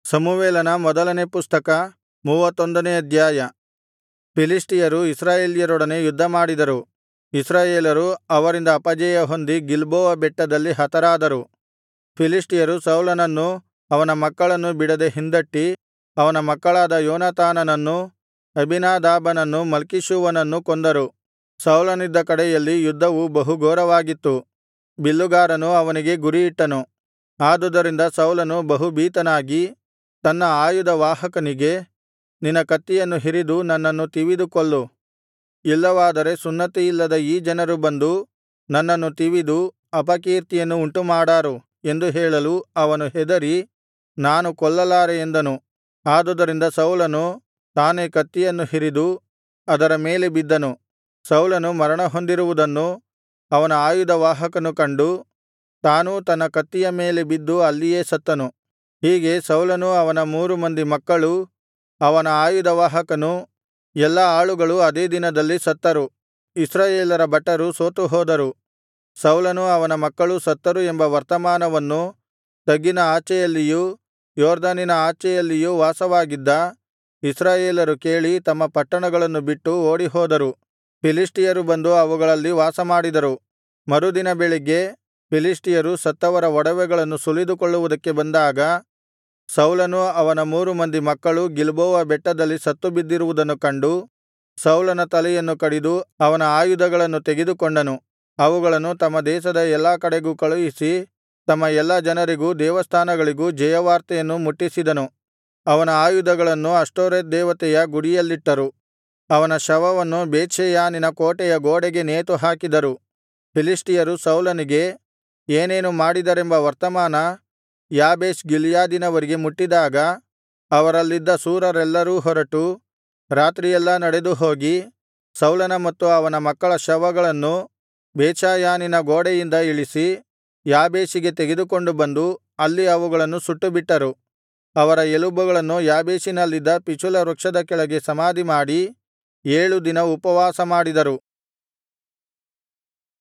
ಸಮುವೇಲನ ಮೊದಲನೇ ಪುಸ್ತಕ ಮೂವತ್ತೊಂದನೇ ಅಧ್ಯಾಯ ಫಿಲಿಷ್ಟಿಯರು ಇಸ್ರಾಯೇಲ್ಯರೊಡನೆ ಯುದ್ಧಮಾಡಿದರು ಇಸ್ರಾಯೇಲರು ಅವರಿಂದ ಅಪಜಯ ಹೊಂದಿ ಗಿಲ್ಬೋವ ಬೆಟ್ಟದಲ್ಲಿ ಹತರಾದರು ಫಿಲಿಷ್ಟಿಯರು ಸೌಲನನ್ನೂ ಅವನ ಮಕ್ಕಳನ್ನೂ ಬಿಡದೆ ಹಿಂದಟ್ಟಿ ಅವನ ಮಕ್ಕಳಾದ ಯೋನಾತಾನನನ್ನೂ ಅಬೀನಾದಾಬನನ್ನೂ ಮಲ್ಕೀಷೂವನನ್ನೂ ಕೊಂದರು ಸೌಲನಿದ್ದ ಕಡೆಯಲ್ಲಿ ಯುದ್ಧವು ಬಹು ಘೋರವಾಗಿತ್ತು ಬಿಲ್ಲುಗಾರನು ಅವನಿಗೆ ಗುರಿಯಿಟ್ಟನು ಆದುದರಿಂದ ಸೌಲನು ಬಹು ಭೀತನಾಗಿ ತನ್ನ ಆಯುಧವಾಹಕನಿಗೆ ನಿನ್ನ ಕತ್ತಿಯನ್ನು ಹಿರಿದು ನನ್ನನ್ನು ತಿವಿದು ಕೊಲ್ಲು ಇಲ್ಲವಾದರೆ ಸುನ್ನತಿಯಿಲ್ಲದ ಈ ಜನರು ಬಂದು ನನ್ನನ್ನು ತಿವಿದು ಅಪಕೀರ್ತಿಯನ್ನು ಉಂಟುಮಾಡಾರು ಎಂದು ಹೇಳಲು ಅವನು ಹೆದರಿ ನಾನು ಕೊಲ್ಲಲಾರೆ ಎಂದನು ಆದುದರಿಂದ ಸೌಲನು ತಾನೇ ಕತ್ತಿಯನ್ನು ಹಿರಿದು ಅದರ ಮೇಲೆ ಬಿದ್ದನು ಸೌಲನು ಮರಣಹೊಂದಿರುವುದನ್ನು ಅವನ ಆಯುಧವಾಹಕನು ಕಂಡು ತಾನೂ ತನ್ನ ಕತ್ತಿಯ ಮೇಲೆ ಬಿದ್ದು ಅಲ್ಲಿಯೇ ಸತ್ತನು ಹೀಗೆ ಸೌಲನೂ ಅವನ ಮೂರು ಮಂದಿ ಮಕ್ಕಳೂ ಅವನ ಆಯುಧವಾಹಕನೂ ಎಲ್ಲಾ ಆಳುಗಳು ಅದೇ ದಿನದಲ್ಲಿ ಸತ್ತರು ಇಸ್ರಾಯೇಲರ ಭಟರು ಸೋತುಹೋದರು ಸೌಲನೂ ಅವನ ಮಕ್ಕಳೂ ಸತ್ತರು ಎಂಬ ವರ್ತಮಾನವನ್ನು ತಗ್ಗಿನ ಆಚೆಯಲ್ಲಿಯೂ ಯೊರ್ದನಿನ ಆಚೆಯಲ್ಲಿಯೂ ವಾಸವಾಗಿದ್ದ ಇಸ್ರಾಯೇಲರು ಕೇಳಿ ತಮ್ಮ ಪಟ್ಟಣಗಳನ್ನು ಬಿಟ್ಟು ಓಡಿಹೋದರು ಫಿಲಿಷ್ಟಿಯರು ಬಂದು ಅವುಗಳಲ್ಲಿ ವಾಸಮಾಡಿದರು ಮರುದಿನ ಬೆಳಿಗ್ಗೆ ಫಿಲಿಷ್ಟಿಯರು ಸತ್ತವರ ಒಡವೆಗಳನ್ನು ಸುಲಿದುಕೊಳ್ಳುವುದಕ್ಕೆ ಬಂದಾಗ ಸೌಲನೂ ಅವನ ಮೂರು ಮಂದಿ ಮಕ್ಕಳೂ ಗಿಲ್ಬೋವ ಬೆಟ್ಟದಲ್ಲಿ ಸತ್ತುಬಿದ್ದಿರುವುದನ್ನು ಕಂಡು ಸೌಲನ ತಲೆಯನ್ನು ಕಡಿದು ಅವನ ಆಯುಧಗಳನ್ನು ತೆಗೆದುಕೊಂಡನು ಅವುಗಳನ್ನು ತಮ್ಮ ದೇಶದ ಎಲ್ಲಾ ಕಡೆಗೂ ಕಳುಹಿಸಿ ತಮ್ಮ ಎಲ್ಲಾ ಜನರಿಗೂ ದೇವಸ್ಥಾನಗಳಿಗೂ ಜಯವಾರ್ತೆಯನ್ನು ಮುಟ್ಟಿಸಿದನು ಅವನ ಆಯುಧಗಳನ್ನು ಅಷ್ಟೋರೆತ್ ದೇವತೆಯ ಗುಡಿಯಲ್ಲಿಟ್ಟರು ಅವನ ಶವವನ್ನು ಬೇತ್ಷೆಯಾನಿನ ಕೋಟೆಯ ಗೋಡೆಗೆ ನೇತುಹಾಕಿದರು ಫಿಲಿಷ್ಟಿಯರು ಸೌಲನಿಗೆ ಏನೇನು ಮಾಡಿದರೆಂಬ ವರ್ತಮಾನ ಯಾಬೇಷ್ ಗಿಲ್ಯಾದಿನವರಿಗೆ ಮುಟ್ಟಿದಾಗ ಅವರಲ್ಲಿದ್ದ ಶೂರರೆಲ್ಲರೂ ಹೊರಟು ರಾತ್ರಿಯೆಲ್ಲಾ ನಡೆದು ಹೋಗಿ ಸೌಲನ ಮತ್ತು ಅವನ ಮಕ್ಕಳ ಶವಗಳನ್ನು ಬೇತ್ಷೆಯಾನಿನ ಗೋಡೆಯಿಂದ ಇಳಿಸಿ ಯಾಬೇಷಿಗೆ ತೆಗೆದುಕೊಂಡು ಬಂದು ಅಲ್ಲಿ ಅವುಗಳನ್ನು ಸುಟ್ಟುಬಿಟ್ಟರು ಅವರ ಎಲುಬುಗಳನ್ನು ಯಾಬೇಷಿನಲ್ಲಿದ್ದ ಪಿಚುಲ ವೃಕ್ಷದ ಕೆಳಗೆ ಸಮಾಧಿಮಾಡಿ ಏಳು ದಿನ ಉಪವಾಸ ಮಾಡಿದರು